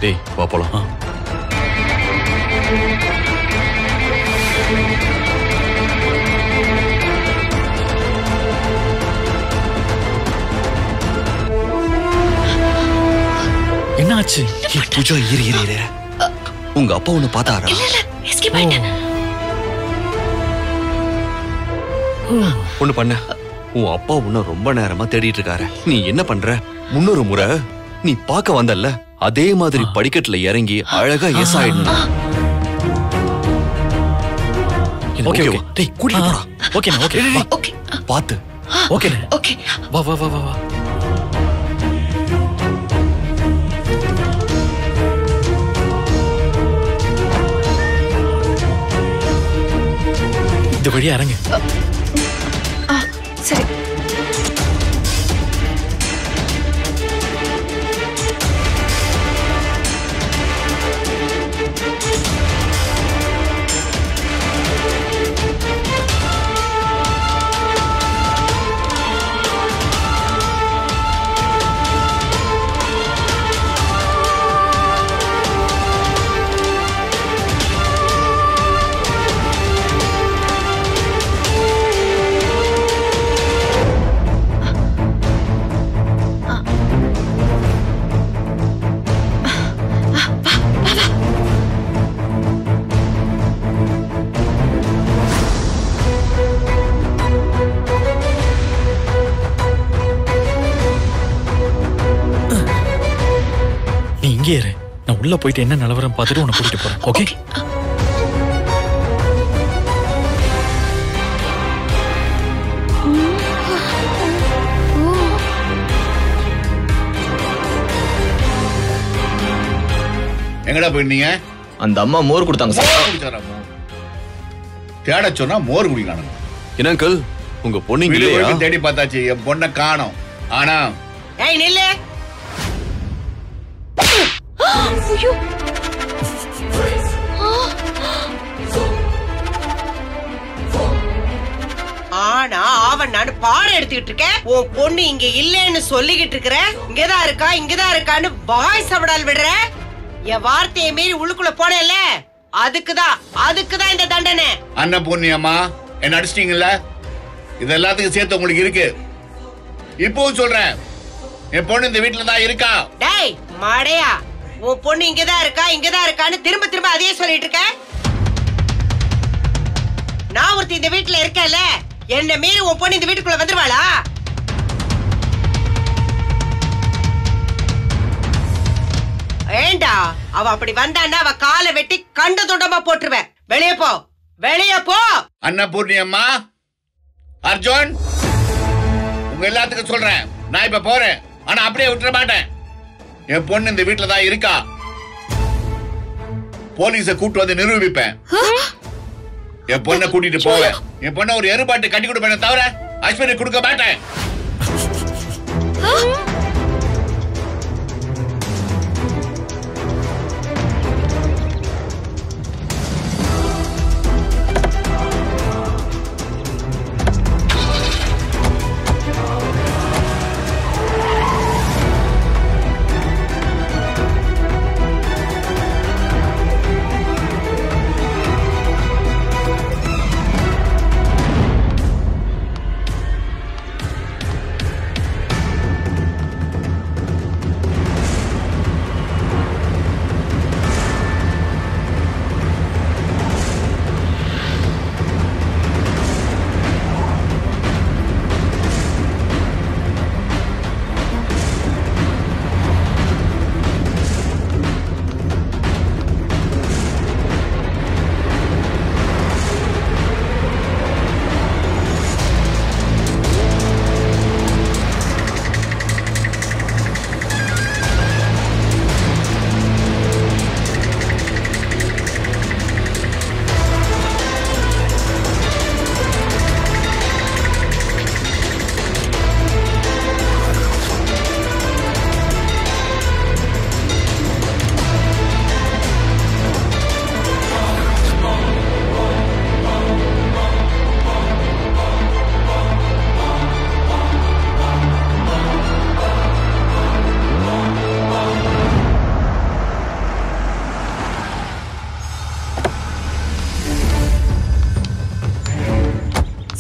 டேய் வா போலாம் ஆ. என்ன ஆச்சு ஏய், பூஜா இரு இரு இரு உங்க அப்பா ஒண்ணு பார்த்தாரா எஸ்கேப் ஆயிட்டேன் ஒண்ணு பண்ண உன் அப்பா உன்ன ரொம்ப நேரமா தேடிட்டு இருக்காரு நீ என்ன பண்ற முன்னொரு முறை நீ பார்க்க வந்தல்ல அதே மாதிரி படிக்கட்டுல இறங்கி அழகா எஸ் ஆயிடணும் ஓகே ஓகே ஓகேவா? டேய் கூட்டிட்டு போடா ஓகே ஓகே வா. ஓகே பாத்து ஓகே ஓகே வா வா வா வா வா இந்த வழியா இறங்கு ஆ சரி நீ இங்கே இரு நான் உள்ள போயிட்டு என்ன நிலவரம் பார்த்துட்டு உன்னை கூட்டிட்டு போறேன் ஓகே எங்கடா போயிருந்தீங்க அந்த அம்மா மோர் கொடுத்தாங்க சார் மோர் குடிச்சாராமா? தேட சொன்னா மோர் குடிக்கணும் என்ன அங்கிள் உங்க பொண்ணு இங்க வீடு இல்லையா வரைக்கும் தேடி பார்த்தாச்சு என் பொண்ணை காணோம் ஆனா ஏய் நில்லு ஐயோ ஆனா அவன் நான் பாடம் எடுத்துக்கிட்டு இருக்கேன் உன் பொண்ணு இங்க இல்லைன்னு சொல்லிக்கிட்டு இருக்கிற இங்கதான் இருக்கா இங்கதான் இருக்கான்னு பாய் சவடால் விடுற என் வார்த்தையை மீறி உள்ளுக்குள்ள போனேல்ல அதுக்குதான் அதுக்குதான் இந்த தண்டனை அன்னபூர்ணியம்மா என்ன அடிச்சிட்டீங்கல்ல இது எல்லாத்துக்கும் சேர்த்து உங்களுக்கு இருக்கு இப்பவும் சொல்றேன் என் பொண்ணு இந்த வீட்டுல தான் இருக்கா டேய் மாடையா உன் பொண்ணு இங்கதான் இருக்கா இங்கதான் இருக்கான்னு திரும்ப திரும்ப அதையே சொல்லிட்டு இருக்க நான் ஒருத்தி இந்த வீட்டுல இருக்கேன்ல என்ன மீறி உன் பொண்ணு இந்த வீட்டுக்குள்ள வந்துருவாளா ஏண்டா அவ அப்படி வந்தான்னா அவ காலை வெட்டி கண்ட துண்டமா போட்டுருவேன் வெளியே போ வெளியே போ அன்னபூர்ணியம்மா அர்ஜுன் உங்க எல்லாத்துக்கும் சொல்றேன் நான் இப்ப போறேன் ஆனா அப்படியே விட்டுற மாட்டேன் என் பொண்ணு இந்த வீட்டுல தான் இருக்கா போலீஸ கூட்டு வந்து நிரூபிப்பேன் என் பொண்ணை கூட்டிட்டு போவேன் என் பொண்ணை ஒரு எருபாட்டு கட்டி கொடுப்பேன் தவிர அஸ்வினி கொடுக்க மாட்டேன்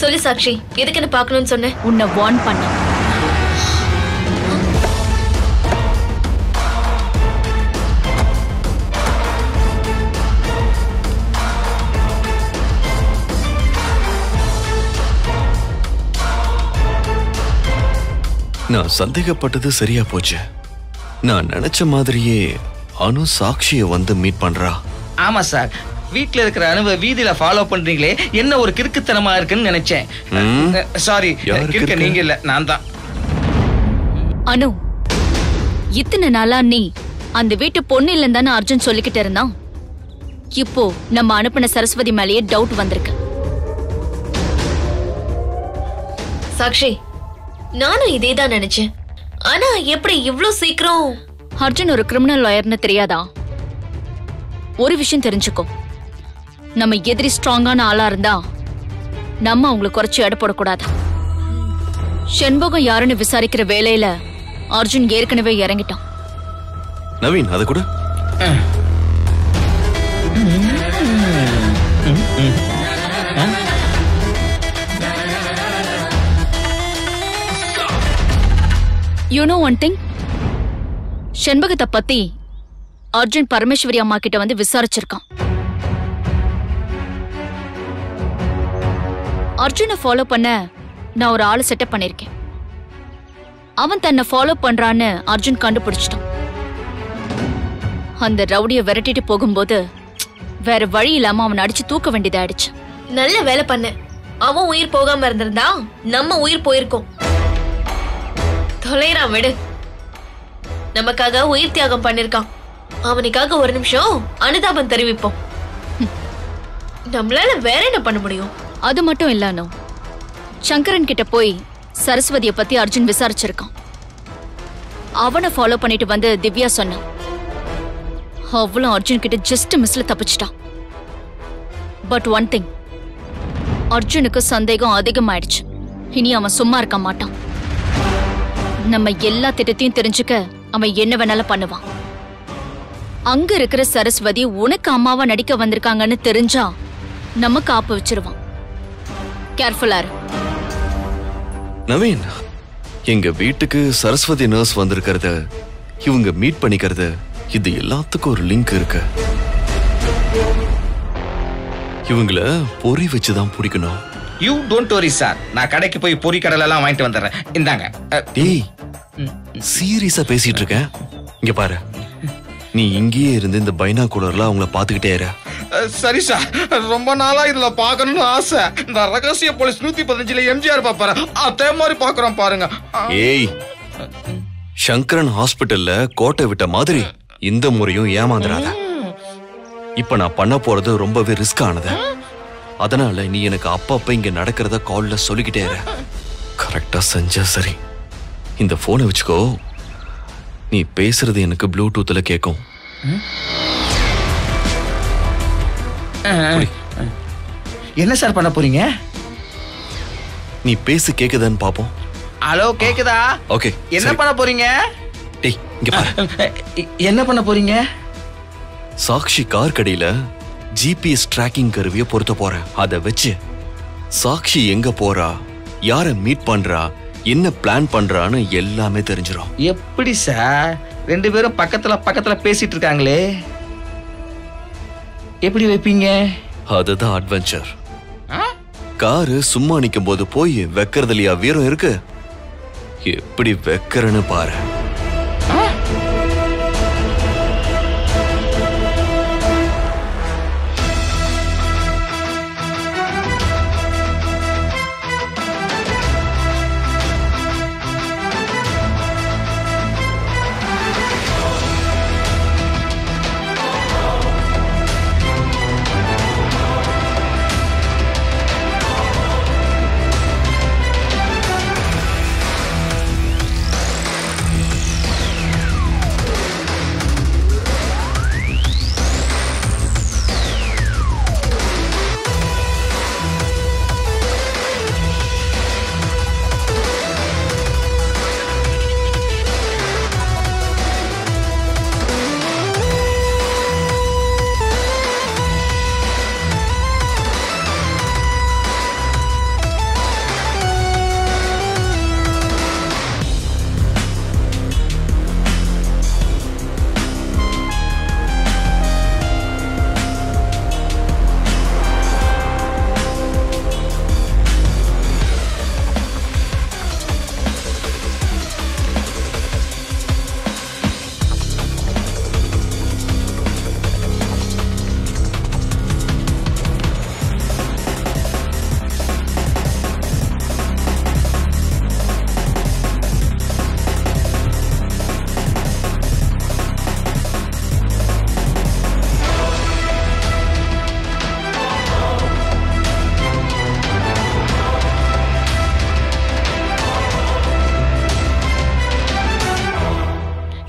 சொல்லு சாக்ஷி எதுக்கு என்ன பார்க்கணும்னு சொன்ன உன்னை வார்ன் பண்ண நான் சந்தேகப்பட்டது சரியா போச்சு நான் நினைச்ச மாதிரியே அனு சாக்ஷிய வந்து மீட் பண்றா ஆமா சார் வீட்ல இருக்கிற அணுவை வீதியில ஃபாலோ பண்றீங்களே என்ன ஒரு கிறுக்குத்தனமா இருக்குன்னு நினைச்சேன் ம். சாரி யாரு கிறுக்க கிறுக்கு? நீங்க இல்ல நான் தான் அனு இத்தனை நாளா நீ அந்த வீட்டு பொண்ணு இல்லைன்னு தானே அர்ஜுன் சொல்லிக்கிட்டு இருந்தான் இப்போ நம்ம அனுப்பின சரஸ்வதி மேலேயே டவுட் வந்திருக்கு சாக்ஷி நானும் இதே தான் நினைச்சேன் ஆனா எப்படி இவ்ளோ சீக்கிரம் அர்ஜுன் ஒரு கிரிமினல் லாயர்னு தெரியாதா ஒரு விஷயம் தெரிஞ்சுக்கோ நம்ம எதிரி ஸ்ட்ராங்கான ஆளா இருந்தா நம்ம அவங்களை குறைச்சு எடை போடக்கூடாது செண்பகம் யாருன்னு விசாரிக்கிற வேலையில அர்ஜுன் ஏற்கனவே இறங்கிட்டான் நவீன் அது கூட யூ நோ ஒன் திங் செண்பகத்தை பத்தி அர்ஜுன் பரமேஸ்வரி அம்மா கிட்ட வந்து விசாரிச்சிருக்கான் அர்ஜுனை ஃபாலோ பண்ண நான் ஒரு ஆளை செட்டப் பண்ணிருக்கேன் அவன் தன்னை ஃபாலோ பண்றான்னு அர்ஜுன் கண்டுபிடிச்சிட்டான் அந்த ரவுடிய விரட்டிட்டு போகும்போது வேற வழி இல்லாம அவனை அடிச்சு தூக்க வேண்டியதாயிடுச்சு நல்ல வேலை பண்ண அவன் உயிர் போகாம இருந்திருந்தா நம்ம உயிர் போயிருக்கோம் தொலைறான் விடு நமக்காக உயிர் தியாகம் பண்ணிருக்கான் அவனுக்காக ஒரு நிமிஷம் அனுதாபம் தெரிவிப்போம் நம்மளால வேற என்ன பண்ண முடியும் அது மட்டும் இல்லானோ சங்கரன் கிட்ட போய் சரஸ்வதிய பத்தி அர்ஜுன் விசாரிச்சிருக்கான் அவனை ஃபாலோ பண்ணிட்டு வந்து திவ்யா சொன்னான் அவளும் அர்ஜுன் கிட்ட ஜஸ்ட் மிஸ்ல தப்பிச்சிட்டான் பட் ஒன் திங் அர்ஜுனுக்கு சந்தேகம் அதிகமாயிடுச்சு இனி அவன் சும்மா இருக்க மாட்டான் நம்ம எல்லா திட்டத்தையும் தெரிஞ்சுக்க அவன் என்ன வேணாலும் பண்ணுவான் அங்க இருக்கிற சரஸ்வதி உனக்கு அம்மாவா நடிக்க வந்திருக்காங்கன்னு தெரிஞ்சா நம்ம காப்பு வச்சிருவான் கேர்ஃபுல்லா இரு நவீன் எங்க வீட்டுக்கு சரஸ்வதி நர்ஸ் வந்திருக்கிறது இவங்க மீட் பண்ணிக்கிறது இது எல்லாத்துக்கும் ஒரு லிங்க் இருக்கு இவங்கள பொறி வச்சுதான் பிடிக்கணும் யூ டோன்ட் வரி சார் நான் கடைக்கு போய் பொறி கடலை எல்லாம் வாங்கிட்டு வந்துடுறேன் இந்தாங்க அஹ், டேய் சீரியஸா பேசிட்டு இருக்க இங்க பாரு நீ இங்கேயே இருந்து இந்த பைனாகுலர்ல அவங்கள பாத்துக்கிட்டே இரு அஹ், சரி சார் ரொம்ப நாளா இதுல பார்க்கணும்னு ஆசை இந்த ரகசிய போலீஸ் நூத்தி பதினஞ்சுல எம்ஜிஆர் பாப்பாரு அதே மாதிரி பாக்குறோம் பாருங்க அஹ், ஏய் சங்கரன் ஹாஸ்பிட்டல்ல கோட்டை விட்ட மாதிரி இந்த முறையும் ஏமாந்துடாத இப்ப நான் பண்ண போறது ரொம்பவே ரிஸ்க் ஆனது அதனால நீ எனக்கு அப்பப்ப இங்க நடக்கிறத கால்ல சொல்லிக்கிட்டே இரு கரெக்டா செஞ்சா சரி இந்த போனை வச்சுக்கோ நீ பேசுறது எனக்கு ப்ளூடூத்ல கேட்கும் புடி. என்ன சார் பண்ண போறீங்க நீ பேசு கேக்குதான்னு பாப்போம் ஹலோ கேக்குதா ஓகே என்ன சரி. பண்ண போறீங்க டேய் இங்க பாரு அஹ், என்ன பண்ண போறீங்க சாக்ஷி கார் கடையில ஜிபிஎஸ் ட்ராக்கிங் கருவிய பொருத்த போறேன் அத வச்சு சாக்ஷி எங்க போறா யார மீட் பண்றா என்ன பிளான் பண்றான்னு எல்லாமே தெரிஞ்சிடும் எப்படி சார் ரெண்டு பேரும் பக்கத்துல பக்கத்துல பேசிட்டு இருக்காங்களே எப்படி வைப்பீங்க அதுதான் அட்வென்ச்சர் காரு சும்மா நிக்கும் போது போய் வைக்கிறதுலயா வீரம் இருக்கு எப்படி வைக்கிறேன்னு பாரு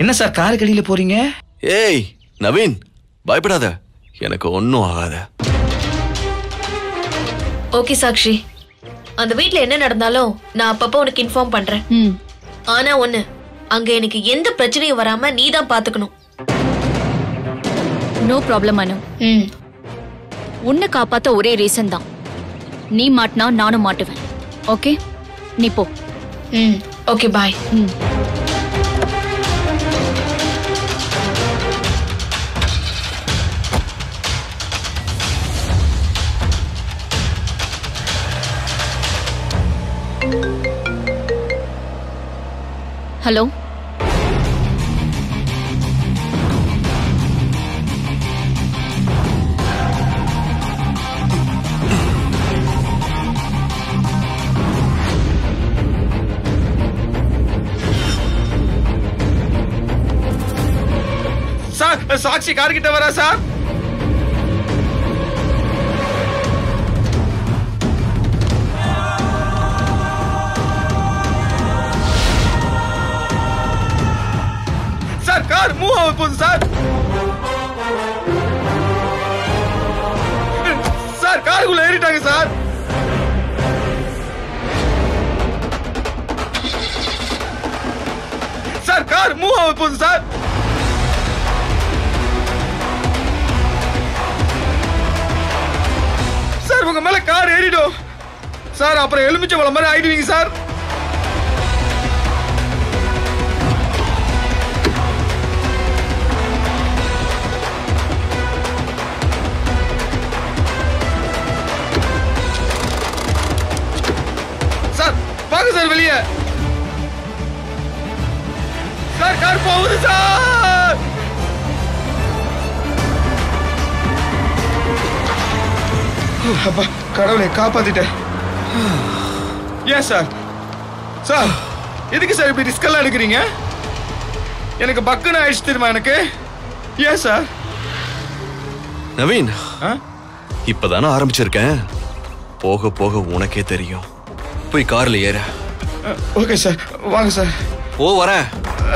என்ன சார் காரு கடியில போறீங்க ஏய் நவீன் பயப்படாத எனக்கு ஒன்றும் ஆகாத ஓகே சாக்ஷி அந்த வீட்ல என்ன நடந்தாலும் நான் அப்பப்போ உனக்கு இன்ஃபார்ம் பண்றேன் ம் ஆனா ஒண்ணு அங்க எனக்கு எந்த பிரச்சனையும் வராம நீ தான் பாத்துக்கணும் நோ ப்ராப்ளம் அனு ம் உன்னை காப்பாத்த ஒரே ரீசன் தான் நீ மாட்டினா நானும் மாட்டுவேன் ஓகே நீ போ ம் ஓகே பாய் ம் ஹலோ சார் சாக்ஷி கார் கிட்ட வரா சார் சார் கார் மூவ் ஆக போகுது சார் சார் காருக்குள்ள ஏறிட்டாங்க சார் சார் கார் மூவ் ஆக போகுது சார் சார் உங்க மேல கார் ஏறிடும் சார் அப்புறம் எலுமிச்சை பழம் மாதிரி ஆயிடுவீங்க சார் சார் வாங்க சார் வெளியே சார் கார் போகுது சார் அப்பா கடவுளை காப்பாத்திட்டேன் ஏன் சார் சார் எதுக்கு சார் இப்படி ரிஸ்க் எல்லாம் எடுக்கிறீங்க எனக்கு பக்குன்னு ஆயிடுச்சு தெரியுமா எனக்கு ஏன் சார் நவீன் ஆ? இப்பதானே ஆரம்பிச்சிருக்கேன் போக போக உனக்கே தெரியும் போய் கார்ல ஏற ஓகே சார் வாங்க சார் போ வரேன்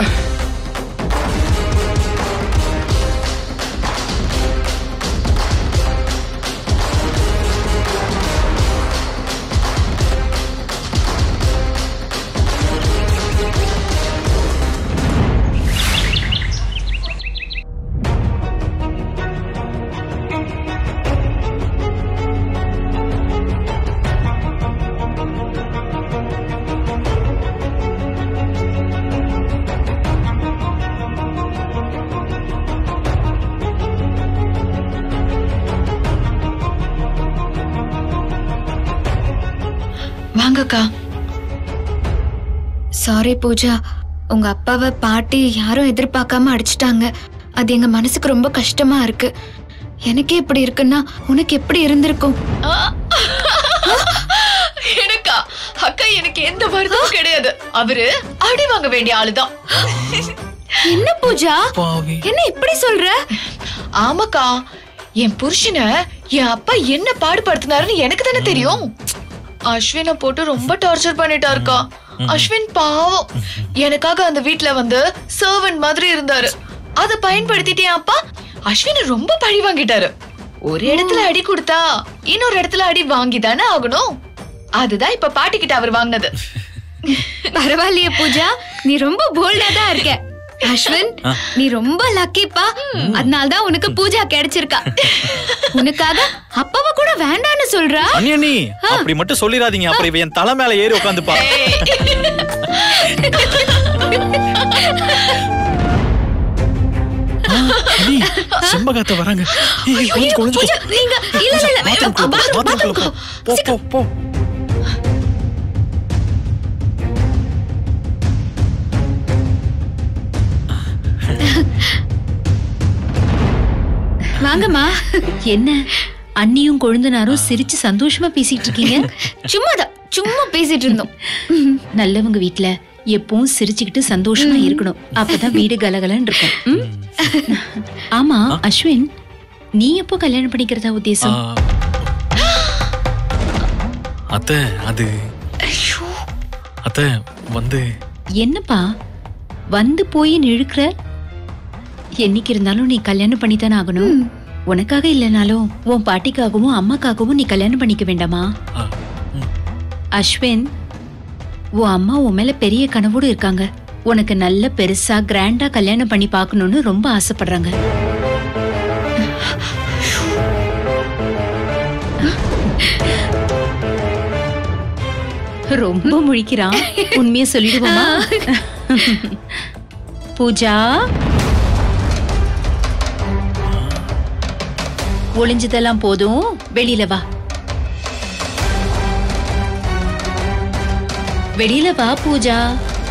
வாங்கக்கா சாரி பூஜா உங்க அப்பாவை பாட்டி யாரும் எதிர்பார்க்காம அடிச்சிட்டாங்க அது எங்க மனசுக்கு ரொம்ப கஷ்டமா இருக்கு எனக்கே இப்படி இருக்குன்னா உனக்கு எப்படி இருந்திருக்கும் எனக்கா அக்கா எனக்கு எந்த வருத்தமும் கிடையாது அவரு அடி வாங்க வேண்டிய ஆளுதான் என்ன பூஜா பாவி என்ன இப்படி சொல்ற ஆமாக்கா என் புருஷனை என் அப்பா என்ன பாடுபடுத்தினாருன்னு எனக்கு தானே தெரியும் அஸ்வினை போட்டு ரொம்ப டார்ச்சர் பண்ணிட்டாருக்கா அஸ்வின் பாவம் எனக்காக அந்த வீட்ல வந்து சர்வன்ட் மாதிரி இருந்தாரு அதை பயன்படுத்திட்டு என் அப்பா அஸ்வினை ரொம்ப பழி வாங்கிட்டாரு ஒரு இடத்துல அடி கொடுத்தா இன்னொரு இடத்துல அடி வாங்கி தானே ஆகணும் அதுதான் இப்ப பாட்டிக்கிட்ட அவர் வாங்கினது பரவாயில்லையே பூஜா நீ ரொம்ப போல்டா தான் இருக்க அஸ்வின் நீ ரொம்ப லக்கிப்பா அதனால தான் உனக்கு பூஜா கிடைச்சிருக்கா உனக்காக அப்பாவை கூட வேண்டான்னு சொல்றா அண்ணி அப்படி மட்டும் சொல்லிடாதீங்க அப்புறம் இவன் என் தலை மேல ஏறி உட்காந்துப்பா அண்ணி சிம்மகாத்த வராங்க ஏய், ஒளிஞ்சு, ஒளிஞ்சு. பூஜா நீங்க இல்ல இல்ல இல்ல bathroom குள்ள போ, bathroom, bathroom குள்ள போ. போ, போ, போ. வாங்கம்மா என்ன அண்ணியும் கொழுந்தனாரும் சிரிச்சு சந்தோஷமா பேசிட்டு இருக்கீங்க சும்மாதான் சும்மா பேசிட்டு இருந்தோம் நல்லவங்க வீட்ல எப்பவும் சிரிச்சுக்கிட்டு சந்தோஷமா இருக்கணும் அப்பதான் வீடு கலகலன்னு இருக்கும் ம்? ஆமா அஸ்வின் நீ எப்போ கல்யாணம் பண்ணிக்கிறதா ஆ. உத்தேசம் அத்தை அது அத்தை வந்து என்னப்பா வந்து போய் இழுக்கிற என்னைக்கு இருந்தாலும் நீ கல்யாணம் பண்ணித்தானே ஆகணும் உனக்காக இல்லைனாலும் உன் பாட்டிக்காகவும் அம்மாக்காகவும் நீ கல்யாணம் பண்ணிக்க வேண்டாமா ஆ, ம். அஸ்வின் உன் அம்மா உன் மேல பெரிய கனவோடு இருக்காங்க உனக்கு நல்ல பெருசா கிராண்டா கல்யாணம் பண்ணி பார்க்கணும்னு ரொம்ப ஆசைப்படுறாங்க ரொம்ப முழிக்கிறான் உண்மைய சொல்லிடுவோமா பூஜா ஒளிஞ்சதெல்லாம் போதும் வெளியில வா வெளியில வா பூஜா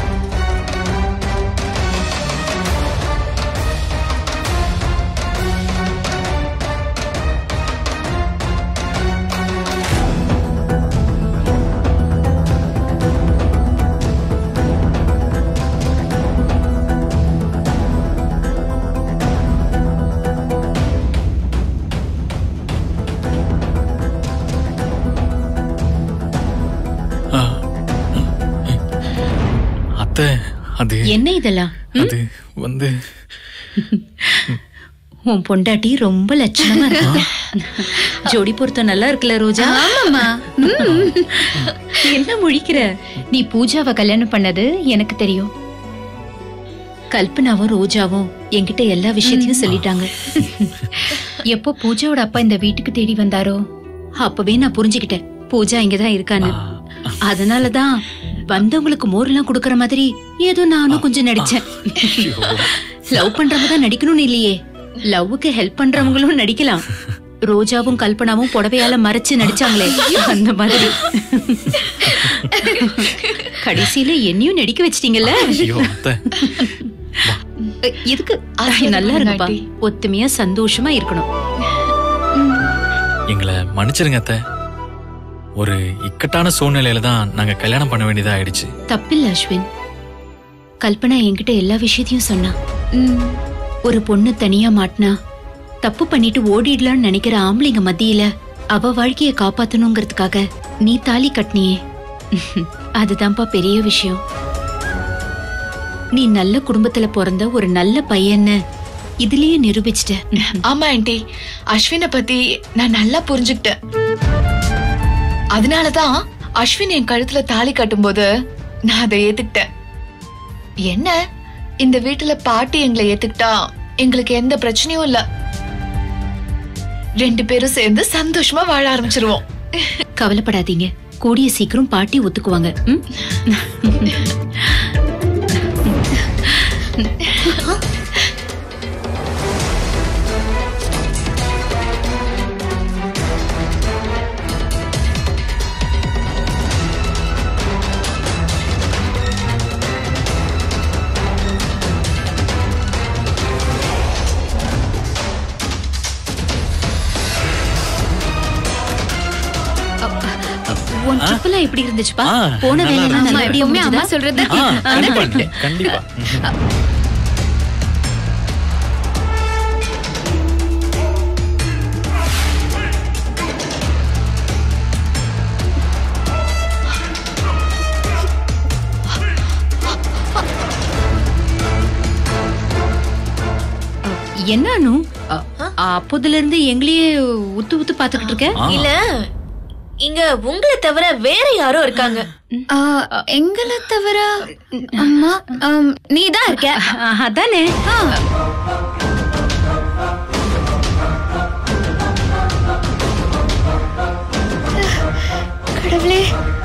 ஆ, ம். அத்தை அது என்ன இதெல்லாம் அது வந்து உன் பொண்டாட்டி ரொம்ப லட்சணமா இருக்கு ஜோடி பொருத்தம் நல்லா இருக்குல்ல ரோஜா ஆமாமா என்ன முழிக்கிற நீ பூஜாவை கல்யாணம் பண்ணது எனக்கு தெரியும் கல்பனாவும் ரோஜாவும் என்கிட்ட எல்லா விஷயத்தையும் சொல்லிட்டாங்க எப்போ பூஜாவோட அப்பா இந்த வீட்டுக்கு தேடி வந்தாரோ அப்பவே நான் புரிஞ்சுக்கிட்டேன் பூஜா இங்கதான் இருக்கான்னு அதனாலதான் வந்தவங்களுக்கு மோர்லாம் கொடுக்கற மாதிரி ஏதோ நானும் கொஞ்சம் நடிச்சேன் லவ் பண்றவங்க தான் நடிக்கணும்னு இல்லையே லவ்வுக்கு ஹெல்ப் பண்றவங்களும் நடிக்கலாம் ரோஜாவும் கல்பனாவும் புடவையால மறைச்சு நடிச்சாங்களே அந்த மாதிரி கடைசியில என்னையும் நடிக்க வச்சிட்டீங்கல்ல ஐயோ அத்தை அ, எதுக்கு ஆசீர்வாதம் நல்லா இருக்குப்பா ஆண்டி. ஒத்துமையா சந்தோஷமா இருக்கணும் எங்களை மன்னிச்சிருங்க அத்தை ஒரு இக்கட்டான சூழ்நிலையில தான் நாங்க கல்யாணம் பண்ண வேண்டியதா ஆயிடுச்சு தப்பில்ல அஸ்வின் கல்பனா என்கிட்ட எல்லா விஷயத்தையும் சொன்னா ம். ஒரு பொண்ணு தனியா மாட்டினா தப்பு பண்ணிட்டு ஓடிடலாம்னு நினைக்கிற ஆம்பளைங்க மத்தியில அவ வாழ்க்கைய காப்பாத்தணுங்கிறதுக்காக நீ தாலி கட்டினியே அதுதான்ப்பா பெரிய விஷயம் நீ நல்ல குடும்பத்துல பிறந்த ஒரு நல்ல பையன்னு இதுலயே நிரூபிச்சிட்ட ஆமா ஆண்டி அஸ்வினை பத்தி நான் நல்லா புரிஞ்சுக்கிட்டேன் அதனாலதான் அஸ்வின் என் கழுத்துல தாலி கட்டும்போது நான் அதை ஏத்துக்கிட்டேன் என்ன இந்த வீட்டுல பாட்டி எங்களை ஏத்துக்கிட்டா எங்களுக்கு எந்த பிரச்சனையும் இல்ல ரெண்டு பேரும் சேர்ந்து சந்தோஷமா வாழ ஆரம்பிச்சிருவோம் கவலைப்படாதீங்க கூடிய சீக்கிரம் பாட்டி ஒத்துக்குவாங்க ம்? உன் ட்ரிப்பெல்லாம் எப்படி இருந்துச்சுப்பா ஆ, போன நல்லா வேலையெல்லாம் இருந்துச்சு. நல்லபடியா எப்பவுமே அம்மா முடிஞ்சதா சொல்றது ஆ, கண்டிப்பா கண்டிப்பா என்ன அனு அ- அப்போதுல இருந்து எங்களையே உத்து உத்து பாத்துக்கிட்டு இருக்க ஆ. இல்ல இங்க உங்களை தவிர வேற யாரோ இருக்காங்க ஆ, எங்களை தவிர அம்மா ஆம், நீதான் இருக்க அ- அதானே கடவுளே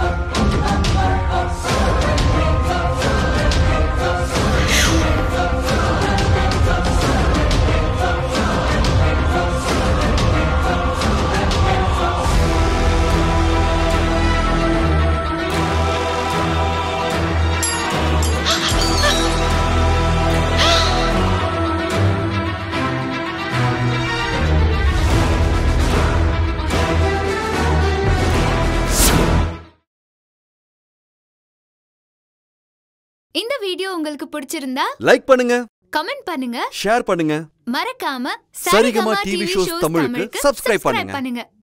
இந்த வீடியோ உங்களுக்கு பிடிச்சிருந்தா லைக் பண்ணுங்க கமெண்ட் பண்ணுங்க ஷேர் பண்ணுங்க மறக்காம சரிகமா டிவி ஷோஸ் தமிழுக்கு subscribe பண்ணுங்க. பண்ணுங்க